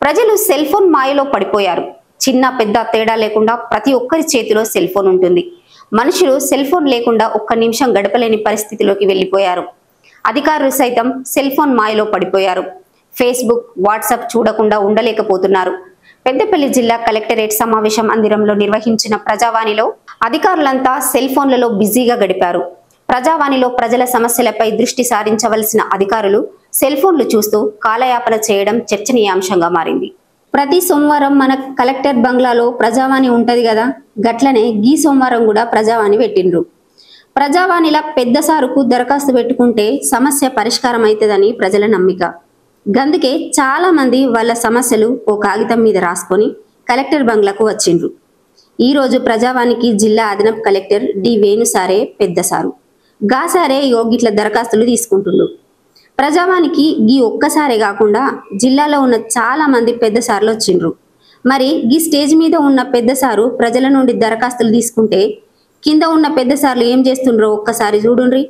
ప్రజలు cell phone మాయలో పడిపోయారు చిన్న పెద్ద తేడా లేకుండా ప్రతి ఒక్కరి చేతిలో సెల్ ఫోన్ ఉంటుంది మనుషులు సెల్ ఫోన్ లేకుండా ఒక్క నిమిషం గడపలేని పరిస్థితిలోకి వెళ్ళిపోయారు అధికారులు సైతం సెల్ ఫోన్ మాయలో పడిపోయారు ఫేస్బుక్ వాట్సాప్ చూడకుండా ఉండలేకపోతున్నారు పెద్దపల్లి జిల్లా కలెక్టరేట్ సమావేశం మందిరంలో నిర్వహించిన ప్రజావాణిలో అధికారులంతా సెల్ ఫోన్లలో బిజీగా గడిపారు ప్రజావాణిలో ప్రజల సమస్యలపై దృష్టి సారించవలసిన అధికారులు సెల్ ఫోన్లు చూస్తూ కాలయాపన చేయడం చర్చనీయాంశంగా మారింది ప్రతి సోమవారం మన కలెక్టర్ బంగ్లాలో ప్రజావాణి ఉంటది కదా గట్లనే గీ సోమవారం కూడా ప్రజావాణి పెట్టిండ్రు ప్రజావాణిలా పెద్ద సారుకు దరఖాస్తు పెట్టుకుంటే సమస్య పరిష్కారం అవుతుందని ప్రజల నమ్మిక గందుకే చాలా మంది వాళ్ళ సమస్యలు ఓ కాగితం మీద రాసుకొని కలెక్టర్ బంగ్లాకు వచ్చిండ్రు ఈ రోజు ప్రజావానికి జిల్లా అదనపు కలెక్టర్ డి వేణుసారే పెద్ద సారు గాసారే ఇగో గిట్ల దరఖాస్తులు తీసుకుంటుండు ప్రజావానికి గీ ఒక్కసారే కాకుండా జిల్లాలో ఉన్న చాలా మంది పెద్ద సార్లు వచ్చిండ్రు మరి గీ స్టేజ్ మీద ఉన్న పెద్ద సారు ప్రజల నుండి దరఖాస్తులు తీసుకుంటే కింద ఉన్న పెద్ద సార్లు ఏం చేస్తుండ్రో ఒక్కసారి చూడుండ్రి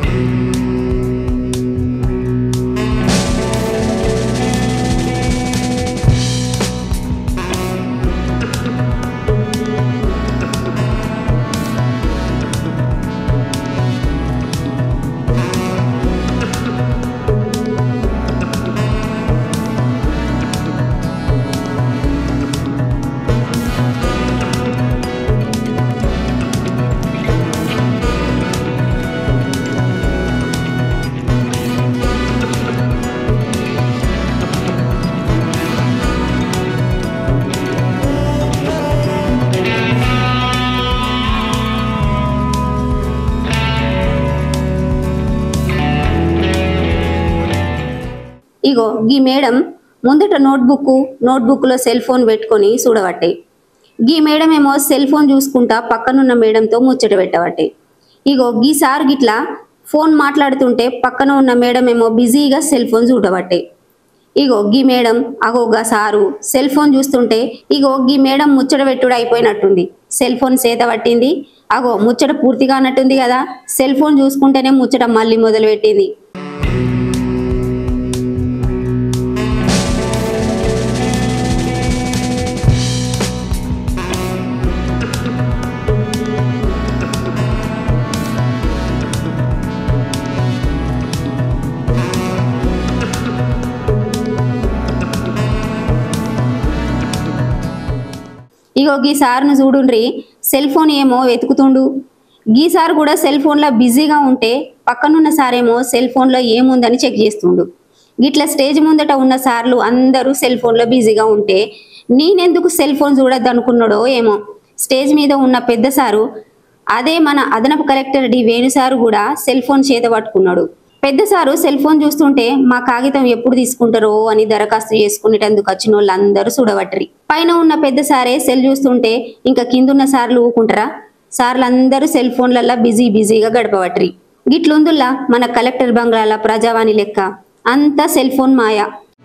ఇగో గీ మేడం ముందట నోట్బుక్ నోట్బుక్లో సెల్ ఫోన్ పెట్టుకొని చూడబట్టే గీ మేడం ఏమో సెల్ ఫోన్ చూసుకుంటా పక్కనున్న మేడంతో ముచ్చట పెట్టబట్టే ఇగో గీ సార్ గిట్లా ఫోన్ మాట్లాడుతుంటే పక్కన ఉన్న మేడం ఏమో బిజీగా సెల్ ఫోన్ చూడబట్టే ఇగో గీ మేడం అగో గా సారు సెల్ ఫోన్ చూస్తుంటే ఇగో గీ మేడం ముచ్చట పెట్టుడు అయిపోయినట్టుంది సెల్ ఫోన్ సేత పట్టింది అగో ముచ్చట పూర్తిగా అన్నట్టుంది కదా సెల్ ఫోన్ చూసుకుంటేనే ముచ్చట మళ్ళీ మొదలు పెట్టింది ఇగో గీ సార్ను చూడుండ్రి సెల్ ఫోన్ ఏమో వెతుకుతుండు గీ సార్ కూడా సెల్ ఫోన్లో బిజీగా ఉంటే పక్కనున్న సారేమో సెల్ ఫోన్లో ఏముందని చెక్ చేస్తుండు గిట్ల స్టేజ్ ముందట ఉన్న సార్లు అందరూ సెల్ ఫోన్లో బిజీగా ఉంటే నేనెందుకు సెల్ ఫోన్ చూడొద్దు అనుకున్నాడో ఏమో స్టేజ్ మీద ఉన్న పెద్ద సారు అదే మన అదనపు కలెక్టర్ డి వేణు సారు కూడా సెల్ ఫోన్ చేత పట్టుకున్నాడు పెద్ద సారు సెల్ ఫోన్ చూస్తుంటే మా కాగితం ఎప్పుడు తీసుకుంటారో అని దరఖాస్తు చేసుకునేటందుకు వచ్చిన వాళ్ళందరూ చూడబట్టరి పైన ఉన్న పెద్ద సారే సెల్ చూస్తుంటే ఇంకా కిందున్న సార్లు ఊకుంటారా సార్లందరూ సెల్ ఫోన్లల్లా బిజీ బిజీగా గడపబట్టరి గిట్లుందుల్లా మన కలెక్టర్ బంగ్లాల ప్రజావాణి లెక్క అంతా సెల్ ఫోన్ మాయ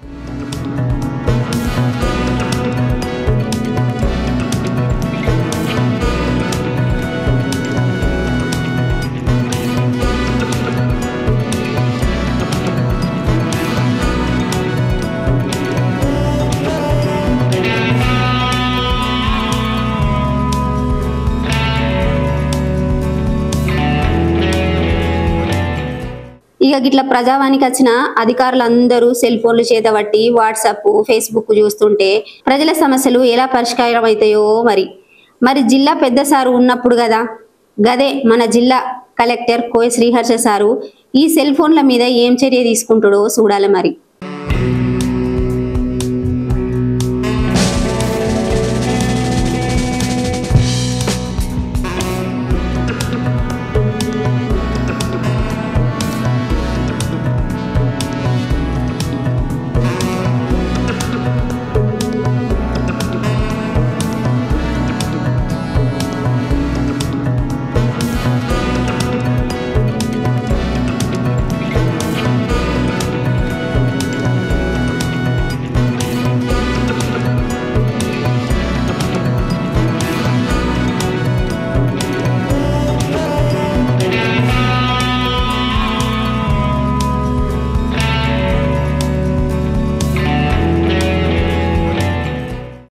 ఇక గిట్ల ప్రజావానికి వచ్చిన అధికారులందరూ సెల్ ఫోన్లు చేతబట్టి వాట్సాప్ ఫేస్బుక్ చూస్తుంటే ప్రజల సమస్యలు ఎలా పరిష్కారం అవుతాయో మరి మరి జిల్లా పెద్ద సారు ఉన్నప్పుడు కదా గదే మన జిల్లా కలెక్టర్ కోయ శ్రీహర్ష సారు ఈ సెల్ ఫోన్ల మీద ఏం చర్య తీసుకుంటాడో చూడాలి మరి